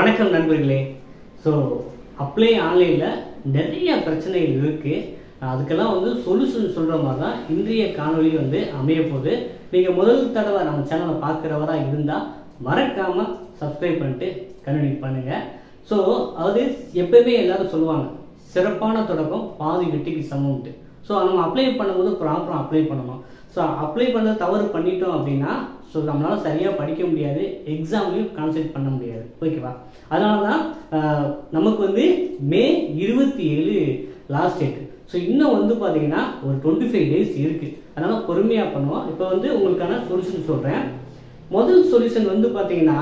வணக்கம் நண்பர்களே so apply ஆன்லைனில் நிறைய பிரச்சனைகள் இருக்குது அதுக்கெல்லாம் வந்து சொல்யூஷன் சொல்கிற மாதிரி தான் இன்றைய காணொளி வந்து அமைய போகுது நீங்கள் முதல் தடவை நம்ம சேனலை பார்க்குறவரா இருந்தால் மறக்காமல் சப்ஸ்கிரைப் பண்ணிட்டு கண்டினியூ பண்ணுங்கள் ஸோ அது எப்பவுமே எல்லாரும் சொல்லுவாங்க சிறப்பான தொடக்கம் பாதி வெட்டிக்கு சமம்ட்டு ஸோ நம்ம அப்ளை பண்ணும்போது ப்ராப்பராக அப்ளை பண்ணணும் ஸோ அப்ளை பண்ண தவறு பண்ணிட்டோம் அப்படின்னா ஸோ நம்மளால சரியாக படிக்க முடியாது எக்ஸாம்லையும் கான்சென்ட்ரேட் பண்ண முடியாது ஓகேவா அதனால தான் ஆஹ், நமக்கு வந்து மே இருபத்தி ஏழு லாஸ்ட் டேட் ஸோ இன்னும் வந்து பார்த்தீங்கன்னா ஒரு டுவெண்ட்டி ஃபைவ் டேஸ் இருக்குது அதனால பொறுமையாக பண்ணுவோம் இப்போ வந்து உங்களுக்கான சொல்யூஷன் சொல்கிறேன் முதல் சொல்யூஷன் வந்து பார்த்தீங்கன்னா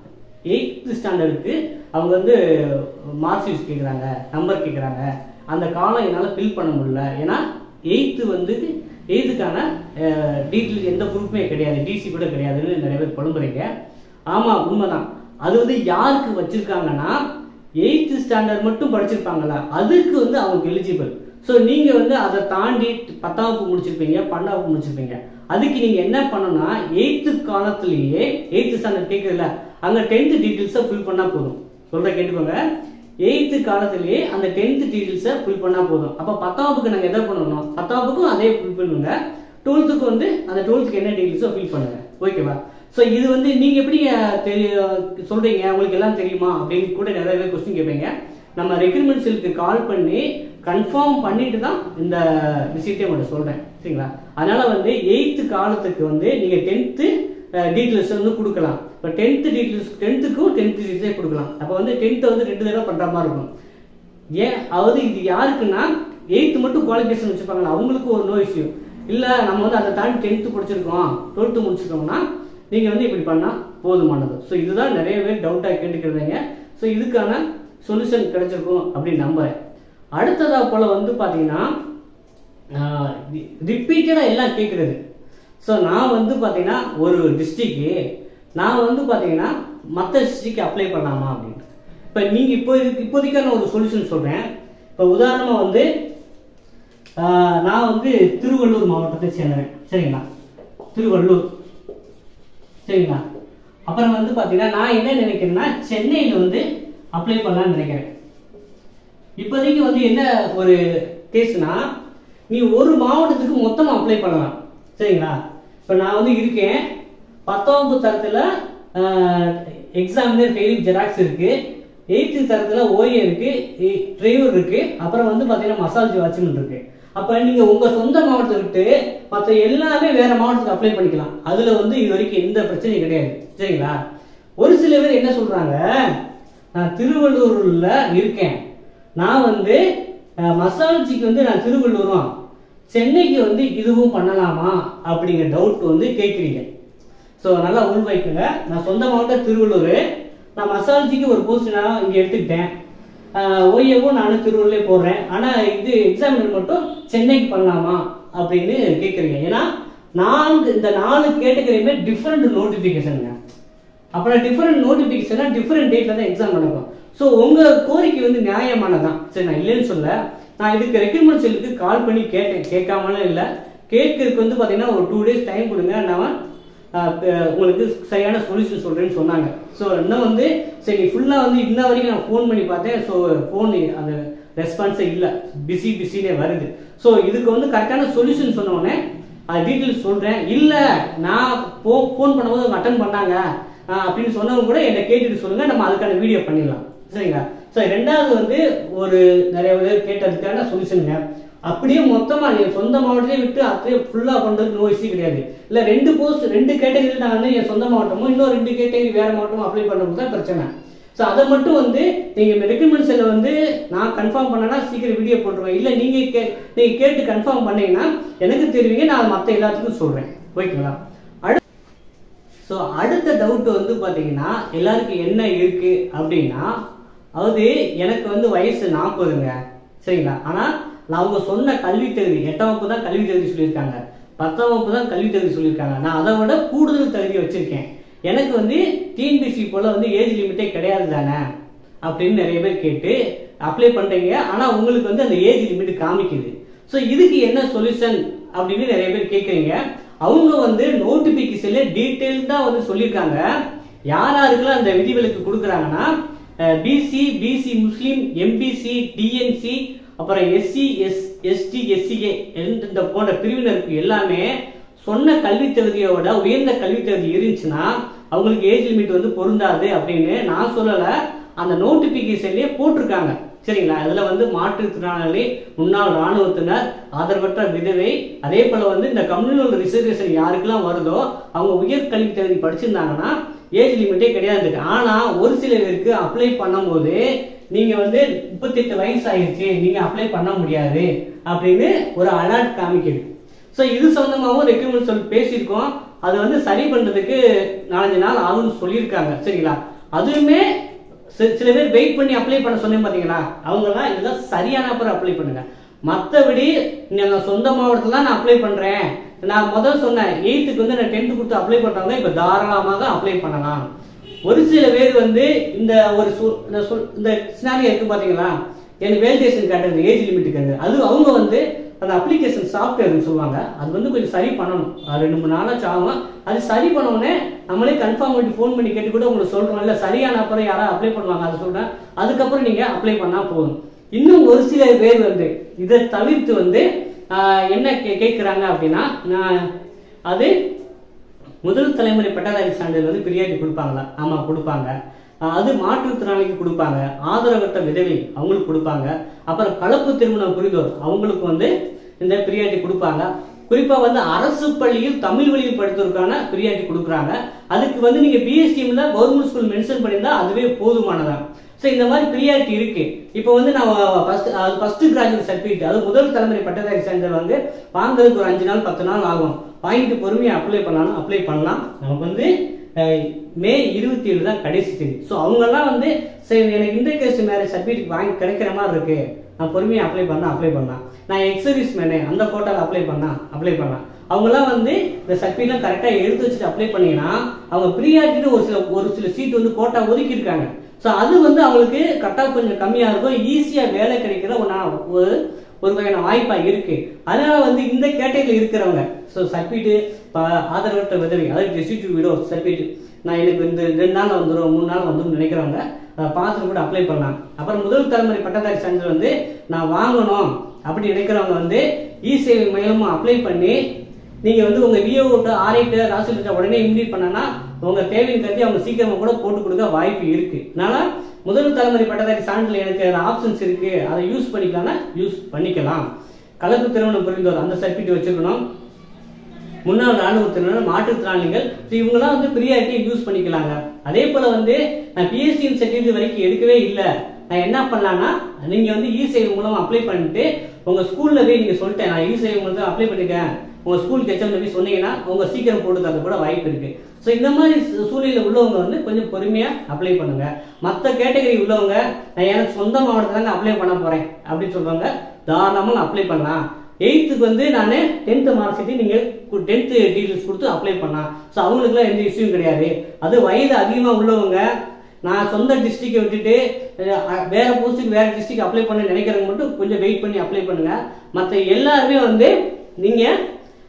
எயித்து ஸ்டாண்டர்டுக்கு அவங்க வந்து மார்க் ஷீட் கேட்குறாங்க நம்பர் கேட்குறாங்க அந்த காலம் என்னால் ஃபில் பண்ண முடியல ஏன்னா எயித்து வந்து எயித்துக்கான டீட்டெயில் எந்த ப்ரூஃப்மே கிடையாது டிசி கூட கிடையாதுன்னு நிறைய பேர் புலம்புறீங்க ஆமாம் உண்மைதான் அது வந்து யாருக்கு வச்சிருக்காங்கன்னா எயித்து ஸ்டாண்டர்ட் மட்டும் படிச்சிருப்பாங்கல்ல அதுக்கு வந்து அவங்க எலிஜிபிள் ஸோ நீங்கள் வந்து அதை தாண்டி பத்தாம் வகுப்பு முடிச்சிருப்பீங்க பன்னெண்டாம் வகுப்பு முடிச்சிருப்பீங்க அதுக்கு நீங்கள் என்ன பண்ணணும்னா எயித்து காலத்திலேயே எயித்து ஸ்டாண்டர்ட் கேட்குறதுல அங்கே டென்த்து டீட்டெயில்ஸை ஃபில் பண்ணால் போதும் சொல்கிற கேட்டுக்கோங்க எயித்து காலத்திலேயே அந்த டென்த்து டீட்டெயில்ஸை ஃபில் பண்ணால் போதும் அப்போ பத்தாம் வகுப்புக்கு நாங்கள் எதை பண்ணணும் பத்தாம் வகுப்புக்கும் அதே ஃபில் பண்ணுங்க டுவெல்த்துக்கு வந்து அந்த டுவெல்த்துக்கு என்ன டீட்டெயில்ஸோ ஃபில் பண்ணுங்க ஓகேவா ஸோ இது வந்து நீங்கள் எப்படி அஹ், தெரிய சொல்கிறீங்க உங்களுக்கு எல்லாம் தெரியுமா அப்படின்னு கூட நிறைய பேர் கொஸ்டின் கேட்பீங்க நம்ம ரெக்ரூட்மெண்ட் செல்லுக்கு கால் பண்ணி கன்ஃபார்ம் பண்ணிட்டு தான் இந்த விஷயத்தையும் உங்கள்கிட்ட சொல்கிறேன் சரிங்களா அதனால வந்து எயித்து காலத்துக்கு வந்து நீங்கள் டென்த்து டீட்டெயில்ஸ் வந்து கொடுக்கலாம் இப்போ டென்த்து டீட்டெயில்ஸ் டென்த்துக்கும் டென்த்து டீட்டெயில்ஸே கொடுக்கலாம் அப்போ வந்து டென்த்தை வந்து ரெண்டு தடவை பண்ணுற மாதிரி இருக்கும் ஏன் அதாவது இது யாருக்குன்னா எயித்து மட்டும் குவாலிஃபிகேஷன் வச்சுப்பாங்களா அவங்களுக்கு ஒரு நோ இஷ்யூ இல்லை நம்ம வந்து அதை தாண்டி டென்த்து படிச்சிருக்கோம் டுவெல்த்து முடிச்சிருக்கோம்னா நீங்கள் வந்து இப்படி பண்ணால் போதுமானது ஸோ இதுதான் நிறைய பேர் டவுட்டாக கேட்டுக்கிறீங்க ஸோ இதுக்கான சொல்யூஷன் கிடைச்சிருக்கும் அப்படின்னு நம்புறேன் அடுத்ததா போல வந்து பார்த்தீங்கன்னா ரிப்பீட்டடாக எல்லாம் கேட்குறது ஸோ நான் வந்து பார்த்தீங்கன்னா ஒரு டிஸ்ட்ரிக்கு நான் வந்து பார்த்தீங்கன்னா மற்ற டிஸ்ட்ரிக்ட் அப்ளை பண்ணலாமா அப்படின்னு இப்போ நீங்கள் இப்போ இதுக்கு இப்போதைக்கான ஒரு சொல்யூஷன் சொல்கிறேன் இப்போ உதாரணமாக வந்து ஆஹ், நான் வந்து திருவள்ளூர் மாவட்டத்தை சேர்ந்தவன் சரிங்களா திருவள்ளூர் சரிங்களா அப்புறம் வந்து பார்த்தீங்கன்னா நான் என்ன நினைக்கிறேன்னா சென்னையில் வந்து அப்ளை பண்ணலாம்னு நினைக்கிறேன் இப்போதைக்கு வந்து என்ன ஒரு கேஸ்னா நீ ஒரு மாவட்டத்துக்கு மொத்தமாக அப்ளை பண்ணலாம் சரிங்களா இப்போ நான் வந்து இருக்கேன் பத்தாம் வகுப்பு தரத்தில் எக்ஸாமினர் ஃபெயிலிங் ஜெராக்ஸ் இருக்கு எயித்து தரத்தில் ஓஏ இருக்கு டிரைவர் இருக்கு அப்புறம் வந்து பார்த்தீங்கன்னா மசாஜ் வாட்ச்மேன் இருக்கு அப்போ நீங்கள் உங்கள் சொந்த மாவட்டத்தை விட்டு மற்ற எல்லாமே வேற மாவட்டத்துக்கு அப்ளை பண்ணிக்கலாம் அதில் வந்து இது வரைக்கும் எந்த பிரச்சனையும் கிடையாது சரிங்களா ஒரு சில பேர் என்ன சொல்றாங்க நான் திருவள்ளூர்ல இருக்கேன் நான் வந்து அஹ், மசாலஜிக்கு வந்து நான் திருவள்ளூரும் சென்னைக்கு வந்து இதுவும் பண்ணலாமா அப்படிங்கிற டவுட் வந்து கேட்குறீங்க ஸோ நல்லா உள் வைக்குங்க நான் சொந்த மாவட்டம் திருவள்ளூர் நான் மசாலஜிக்கு ஒரு போஸ்ட் நான் இங்கே எடுத்துக்கிட்டேன் ஓஏவும் நானும் திருவள்ளூர்லேயே போடுறேன் ஆனால் இது எக்ஸாமினர் மட்டும் சென்னைக்கு பண்ணலாமா அப்படின்னு கேட்குறீங்க ஏன்னா நான்கு இந்த நாலு கேட்டகரியுமே டிஃப்ரெண்ட் நோட்டிஃபிகேஷனுங்க அப்புறம் டிஃப்ரெண்ட் நோட்டிஃபிகேஷனா டிஃப்ரெண்ட் டேட்ல தான் எக்ஸாம் நடக்கும் ஸோ உங்க கோரிக்கை வந்து நியாயமானதான் சரி நான் இல்லைன்னு சொல்ல நான் இதுக்கு ரெக்ரூட்மெண்ட் செல்லுக்கு கால் பண்ணி கேட்டேன் கேட்காமலாம் இல்லை கேட்கறதுக்கு வந்து பார்த்தீங்கன்னா ஒரு டூ டேஸ் டைம் கொடுங்க நான் ஆஹ், அஹ், உங்களுக்கு சரியான சொல்யூஷன் சொல்றேன்னு சொன்னாங்க ஸோ இன்னும் வந்து சரி ஃபுல்லாக வந்து இன்ன வரைக்கும் நான் ஃபோன் பண்ணி பார்த்தேன் ஸோ ஃபோன் அந்த ரெஸ்பான்ஸே இல்லை பிஸி பிஸினே வருது ஸோ இதுக்கு வந்து கரெக்டான சொல்யூஷன் சொன்ன உடனே அது டீட்டெயில்ஸ் சொல்றேன் இல்ல நான் போ ஃபோன் பண்ணும்போது அவங்க அட்டன் பண்ணாங்க ஆஹ் அப்படின்னு சொன்னவங்க கூட என்னை கேட்டுட்டு சொல்லுங்க நம்ம அதுக்கான வீடியோ பண்ணிடலாம் சரிங்களா ஸோ ரெண்டாவது வந்து ஒரு நிறைய பேர் கேட்டதுக்கான சொல்யூஷனுங்க அப்படியே மொத்தமா என் சொந்த மாவட்டத்தையே விட்டு அப்படியே ஃபுல்லா பண்றதுக்கு நோ இஷ்யூ கிடையாது இல்ல ரெண்டு போஸ்ட் ரெண்டு கேட்டகரி நான் வந்து என் சொந்த மாவட்டமும் இன்னும் ரெண்டு கேட்டகரி வேற மாவட்டமும் அப்ளை பண்ணுறது தான் பிரச்சனை ஸோ அதை மட்டும் வந்து நீங்க ரெக்கமெண்ட் செல்ல வந்து நான் கன்ஃபார்ம் பண்ணனா சீக்கிரம் வீடியோ போட்டுருவேன் இல்ல நீங்க கே நீங்க கேட்டு கன்ஃபார்ம் பண்ணீங்கன்னா எனக்கு தெரிவிங்க நான் மற்ற எல்லாத்துக்கும் சொல்றேன் ஓகேங்களா அடுத்து ஸோ அடுத்த டவுட் வந்து பார்த்தீங்கன்னா எல்லாருக்கும் என்ன இருக்கு அப்படின்னா அதாவது எனக்கு வந்து வயசு நாற்பதுங்க சரிங்களா ஆனால் நான் அவங்க சொன்ன கல்வி தகுதி எட்டாம் வகுப்பு தான் கல்வி தகுதி சொல்லியிருக்காங்க பத்தாம் வகுப்பு தான் கல்வி தகுதி சொல்லியிருக்காங்க நான் அதை விட கூடுதல் தகுதி வச்சிருக்கேன் எனக்கு வந்து டிஎன்பிசி போல வந்து ஏஜ் லிமிட்டே கிடையாது தானே அப்படின்னு நிறைய பேர் கேட்டு அப்ளை பண்றீங்க ஆனா உங்களுக்கு வந்து அந்த ஏஜ் லிமிட் காமிக்குது ஸோ இதுக்கு என்ன சொல்யூஷன் அப்படின்னு நிறைய பேர் கேட்குறீங்க அவங்க வந்து நோட்டிபிகேஷன்ல டீட்டெயில்டா வந்து சொல்லியிருக்காங்க யார் யாருக்கெல்லாம் அந்த விதிவிலக்கு கொடுக்குறாங்கன்னா பிசி பிசி முஸ்லீம் எம்பிசி டிஎன்சி அப்புறம் எஸ்சி எஸ் எஸ்டி எஸ்சிஏ இந்த போன்ற பிரிவினருக்கு எல்லாமே சொன்ன கல்வி தகுதியோட உயர்ந்த கல்வி தகுதி இருந்துச்சுன்னா அவங்களுக்கு ஏஜ் லிமிட் வந்து பொருந்தாது அப்படின்னு நான் சொல்லல அந்த நோட்டிபிகேஷன்லயே போட்டிருக்காங்க சரிங்களா அதுல வந்து மாற்றுத்திறனாளி முன்னாள் ராணுவத்தினர் ஆதரவற்ற விதவை அதே போல வந்து இந்த கம்யூனல் ரிசர்வேஷன் யாருக்கெல்லாம் வருதோ அவங்க உயர் கல்வி தகுதி படிச்சிருந்தாங்கன்னா ஏஜ் லிமிட்டே கிடையாது ஆனா ஒரு சில பேருக்கு அப்ளை பண்ணும்போது நீங்க வந்து முப்பத்தெட்டு வயசு ஆயிடுச்சு நீங்க அப்ளை பண்ண முடியாது அப்படின்னு ஒரு அலர்ட் காமிக்குது ஸோ இது சம்பந்தமாகவும் ரெக்யூமெண்ட் சொல்லி பேசியிருக்கோம் அது வந்து சரி பண்றதுக்கு நாலஞ்சு நாள் ஆகும்னு சொல்லியிருக்காங்க சரிங்களா அதுவுமே சி- சில பேர் வெயிட் பண்ணி அப்ளை பண்ண சொன்னேன் பாத்தீங்களா அவங்கெல்லாம் இதெல்லாம் சரியான அப்புறம் அப்ளை பண்ணுங்க மற்றபடி நான் சொந்த மாவட்டத்தில் தான் நான் அப்ளை பண்றேன் நான் முதல் சொன்னேன் எயித்துக்கு வந்து நான் டென்த்து கொடுத்து அப்ளை பண்றவங்க இப்போ தாராளமாக அப்ளை பண்ணலாம் ஒரு சில பேர் வந்து இந்த ஒரு சு- இந்த சொல்- இந்த சினாரியோ இருக்கு பாத்தீங்களா எனக்கு வேலிடேஷன் காட்டுறது ஏஜ் லிமிட்டுக்கு அது அவங்க வந்து அந்த அப்ளிகேஷன் சாஃப்ட்வேர்னு சொல்லுவாங்க அது வந்து கொஞ்சம் சரி பண்ணணும் அது ரெண்டு மூணு நாளாச்சு ஆகும் அது சரி பண்ண உடனே நம்மளே கன்ஃபார்ம் பண்ணி ஃபோன் பண்ணி கேட்டு கூட உங்களுக்கு சொல்றோம் இல்ல சரியான அப்புறம் யாராவது அப்ளை பண்ணுவாங்க அதை சொல்றேன் அதுக்கப்புறம் நீங்க அப்ளை பண்ணா போதும் இன்னும் ஒரு சில பேர் வந்து இதை தவிர்த்து வந்து ஆஹ், என்ன கே- கேட்குறாங்க அப்படின்னா நான் அது முதல் தலைமுறை பட்டதாரி சான்றிதழ் வந்து பிரியாணி கொடுப்பாங்களா ஆமா கொடுப்பாங்க அஹ் அது மாற்றுத்திறனாளிக்கு கொடுப்பாங்க ஆதரவற்ற விதவை அவங்களுக்கு கொடுப்பாங்க அப்புறம் கலப்பு திருமணம் புரிந்தோர் அவங்களுக்கு வந்து இந்த பிரியாணி கொடுப்பாங்க குறிப்பா வந்து அரசு பள்ளியில் தமிழ் வழியில் படித்தவருக்கான பிரியாணி கொடுக்குறாங்க அதுக்கு வந்து நீங்க பிஎஸ்டிஎம்ல கவர்மெண்ட் ஸ்கூல் மென்ஷன் பண்ணியிருந்தா அதுவே போதுமானதான் ஸோ இந்த மாதிரி ப்ரியாரிட்டி இருக்கு இப்போ வந்து நான் ஃபர்ஸ்ட் ஃபர்ஸ்ட் கிராஜுவேட் சர்டிஃபிகேட் அது முதல் தலைமுறை பட்டதாரி சான்றிதழ் வந்து வாங்குறதுக்கு ஒரு அஞ்சு நாள் பத்து நாள் ஆகும் வாங்கிட்டு பொறுமையாக அப்ளை பண்ணாலும் அப்ளை பண்ணலாம் நமக்கு வந்து அஹ், மே இருபத்தி ஏழு தான் கடைசி தேதி ஸோ அவங்கெல்லாம் வந்து சரி எனக்கு இன்டர்கேஸ்ட் மேரேஜ் சர்டிஃபிகேட் வாங்கி கிடைக்கிற மாதிரி இருக்கு நான் பொறுமையாக அப்ளை பண்ணா அப்ளை பண்ணலாம் நான் எக்ஸர்வீஸ் மேனே அந்த கோட்டாவில் அப்ளை பண்ணா அப்ளை பண்ணலாம் அவங்கெல்லாம் வந்து இந்த சர்டிஃபிகேட்லாம் கரெக்டாக எடுத்து வச்சுட்டு அப்ளை பண்ணீங்கன்னா அவங்க ப்ரியாரிட்டின்னு ஒரு சில ஒரு சில சீட் வந்து கோட்டா ஒதுக்கி இருக்காங்க ஸோ அது வந்து அவங்களுக்கு கட் ஆஃப் கொஞ்சம் கம்மியாக இருக்கும் ஈஸியாக வேலை கிடைக்கிற ஒன்றா ஒரு ஒரு வகையான வாய்ப்பாக இருக்கு அதனால வந்து இந்த கேட்டகரியில் இருக்கிறவங்க ஸோ சர்டிஃபிகேட் ஆதரவற்ற விதவை அதாவது டெசிட்டிவ் விடோ சர்டிஃபிகேட் நான் எனக்கு இந்த ரெண்டு நாள் வந்துடும் மூணு நாள் வந்துடும் நினைக்கிறவங்க அதை பார்த்துட்டு கூட அப்ளை பண்ணலாம் அப்புறம் முதல் தலைமுறை பட்டதாரி சான்றிதழ் வந்து நான் வாங்கணும் அப்படி நினைக்கிறவங்க வந்து இ சேவை மையமா அப்ளை பண்ணி நீங்க வந்து உங்க விஓ ஆர்ஐட்டு ராசிட்டு உடனே இம்ப்ளீட் பண்ணனா உங்க தேவையின் கருதி அவங்க சீக்கிரமா கூட போட்டு கொடுக்க வாய்ப்பு இருக்கு அதனால முதல் தலைமுறை பட்டதாரி சான்றிதழ் எனக்கு ஆப்ஷன்ஸ் இருக்கு அதை யூஸ் பண்ணிக்கலாம்னா யூஸ் பண்ணிக்கலாம் கலப்பு திருமணம் புரிந்தோர் அந்த சர்டிஃபிகேட் வச்சுக்கணும் முன்னாள் ராணுவத்தினர் மாற்றுத்திறனாளிகள் so இவங்கெல்லாம் வந்து ப்ரியாரிட்டி யூஸ் பண்ணிக்கலாங்க அதே போல வந்து நான் பிஎஸ்டி சர்டிஃபிகேட் வரைக்கும் எடுக்கவே இல்லை நான் என்ன பண்ணலாம்னா நீங்க வந்து இ சேவை மூலம் அப்ளை பண்ணிட்டு உங்க ஸ்கூல்ல போய் நீங்க சொல்லிட்டேன் நான் இ சேவை மூலம் அப்ளை பண்ணிருக்கேன் உங்க ஸ்கூலுக்கு எச்சம் போய் சொன்னீங்கன்னா உங்க சீக்கிரம் போட்டு தர கூட வாய்ப்பு இருக்கு ஸோ இந்த மாதிரி சூ- சூழ்நிலையில உள்ளவங்க வந்து கொஞ்சம் பொறுமையா அப்ளை பண்ணுங்க மற்ற கேட்டகரி உள்ளவங்க நான் எனக்கு சொந்த மாவட்டத்துல அப்ளை பண்ண போறேன் அப்படின்னு சொல்றவங்க தாராளமா அப்ளை பண்ணலாம் எயித்துக்கு வந்து நான் டென்த்து மார்க் ஷீட்டு நீங்கள் டென்த்து டீட்டெயில்ஸ் கொடுத்து அப்ளை பண்ணலாம் ஸோ அவங்களுக்குலாம் எந்த இஷ்யூவும் கிடையாது அது வயது அதிகமாக உள்ளவங்க நான் சொந்த டிஸ்ட்ரிக்டை விட்டுட்டு அஹ், வேற போஸ்ட்டுக்கு வேற டிஸ்ட்ரிக்ட் அப்ளை பண்ண நினைக்கிறவங்க மட்டும் கொஞ்சம் வெயிட் பண்ணி அப்ளை பண்ணுங்க மற்ற எல்லாருமே வந்து நீங்கள்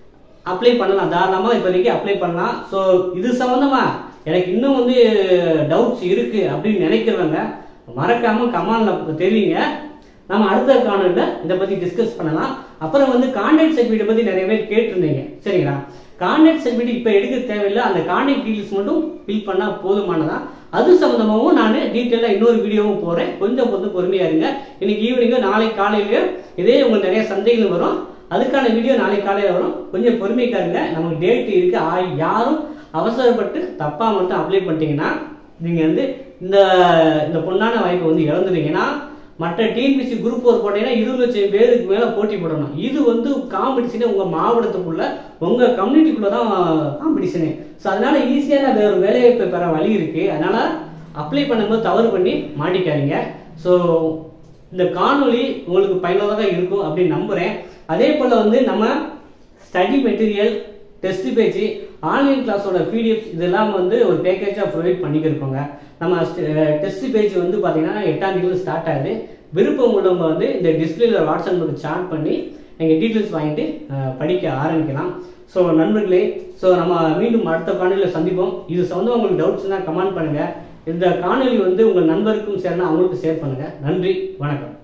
அப்ளை பண்ணலாம் தாராளமாக இப்போதைக்கு அப்ளை பண்ணலாம் ஸோ இது சம்மந்தமா எனக்கு இன்னும் வந்து டவுட்ஸ் இருக்கு அப்படின்னு நினைக்கிறவங்க மறக்காம கமான்ல தெரிவிங்க நம்ம அடுத்த காணொலியில் இதை பத்தி டிஸ்கஸ் பண்ணலாம் அப்புறம் வந்து கான்டாக்ட் சர்டிஃபிகேட் பத்தி நிறைய பேர் கேட்டிருந்தீங்க சரிங்களா கான்டாக்ட் சர்டிஃபிகேட் இப்போ எடுக்க தேவையில்லை அந்த கான்டாக்ட் டீட்டெயில்ஸ் மட்டும் ஃபில் பண்ணா போதுமானதா அது சம்பந்தமாகவும் நான் டீட்டெயிலாக இன்னொரு வீடியோவும் போறேன் கொஞ்சம் கொஞ்சம் பொறுமையா இருங்க இன்னைக்கு ஈவினிங்கோ நாளைக்கு காலையிலயோ இதே உங்களுக்கு நிறைய சந்தைகள் வரும் அதுக்கான வீடியோ நாளைக்கு காலையில வரும் கொஞ்சம் பொறுமை காருங்க நமக்கு டேட் இருக்கு ஆ- யாரும் அவசரப்பட்டு தப்பா மட்டும் அப்ளை பண்ணிட்டீங்கன்னா நீங்க வந்து இந்த இந்த பொண்ணான வாய்ப்பை வந்து இழந்துட்டீங்கன்னா மற்ற டிஎன்பிசி குரூப் ஒரு போட்டீங்கன்னா இருபது லட்சம் பேருக்கு மேல போட்டி போடணும் இது வந்து காம்படிஷனே உங்க மாவட்டத்துக்குள்ள உங்க கம்யூனிட்டிக்குள்ள தான் காம்படிஷனே ஸோ அதனால ஈஸியான வேற வேலைவாய்ப்பை பெற வழி இருக்கு அதனால அப்ளை பண்ணும்போது தவறு பண்ணி மாட்டிக்காதீங்க ஸோ இந்த காணொளி உங்களுக்கு பயனுள்ளதாக இருக்கும் அப்படின்னு நம்புறேன் அதே போல வந்து நம்ம study material test page online கிளாஸோட பிடிஎஃப் இதெல்லாம் வந்து ஒரு பேக்கேஜாக ப்ரொவைட் பண்ணிக்கிருக்கோங்க நம்ம டெஸ்ட் பேஜ் வந்து பார்த்தீங்கன்னா எட்டாம் தேதி ஸ்டார்ட் ஆகுது விருப்பம் உள்ளவங்க வந்து இந்த டிஸ்பிளேல வாட்ஸ்அப் நம்பருக்கு சாட் பண்ணி எங்கள் டீட்டெயில்ஸ் வாங்கிட்டு அஹ், படிக்க ஆரம்பிக்கலாம் ஸோ நண்பர்களே ஸோ நம்ம மீண்டும் அடுத்த காணொலியில் சந்திப்போம் இது சம்மந்தமாக உங்களுக்கு டவுட்ஸ்னால் கமெண்ட் பண்ணுங்க இந்த காணொளி வந்து உங்கள் நண்பருக்கும் சேரணும் அவங்களுக்கும் ஷேர் பண்ணுங்கள் நன்றி வணக்கம்